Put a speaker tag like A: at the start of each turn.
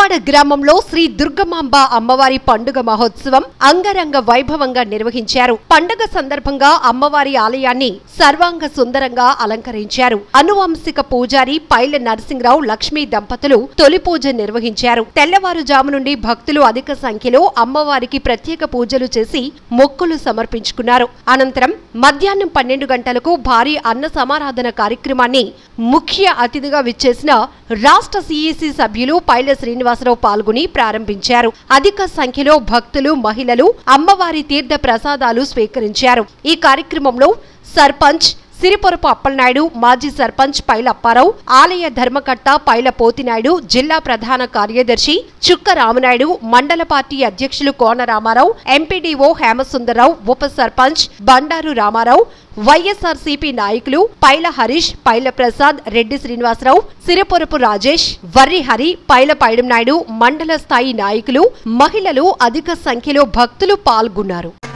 A: దువ్వాడ గ్రామంలో శ్రీ దుర్గమాంబ అమ్మవారి పండుగ మహోత్సవం అంగరంగ వైభవంగా నిర్వహించారు పండుగ సందర్భంగా అమ్మవారి ఆలయాన్ని సర్వాంగ సుందరంగా అలంకరించారు అనువంశిక పూజారి పైల నరసింహరావు లక్ష్మీ దంపతులు తొలి పూజ నిర్వహించారు తెల్లవారుజాము నుండి భక్తులు అధిక సంఖ్యలో అమ్మవారికి ప్రత్యేక పూజలు చేసి మొక్కులు సమర్పించుకున్నారు అనంతరం మధ్యాహ్నం పన్నెండు గంటలకు భారీ అన్న సమారాధన కార్యక్రమాన్ని ముఖ్య అతిథిగా విచ్చేసిన రాష్ట్ర సిఈసి సభ్యులు పైల శ్రీనివాసరావు పాల్గొని ప్రారంభించారు అధిక సంఖ్యలో భక్తులు మహిళలు అమ్మవారి తీర్థ ప్రసాదాలు స్వీకరించారు ఈ కార్యక్రమంలో సర్పంచ్ సిరిపొరపు అప్పలనాయుడు మాజీ సర్పంచ్ పైల అప్పారావు ఆలయ ధర్మకర్త పైల పోతినాయుడు జిల్లా ప్రధాన కార్యదర్శి చుక్క రామనాయుడు మండల పార్టీ అధ్యక్షులు కోన రామారావు ఎంపీడీఓ హేమసుందరరావు ఉప సర్పంచ్ బండారు రామారావు వైఎస్ఆర్సీపీ నాయకులు పైల హరీష్ పైల ప్రసాద్ రెడ్డి శ్రీనివాసరావు సిరిపొరపు రాజేష్ వర్రి హరి పైల పైడం నాయుడు మండల స్థాయి నాయకులు మహిళలు అధిక సంఖ్యలో భక్తులు పాల్గొన్నారు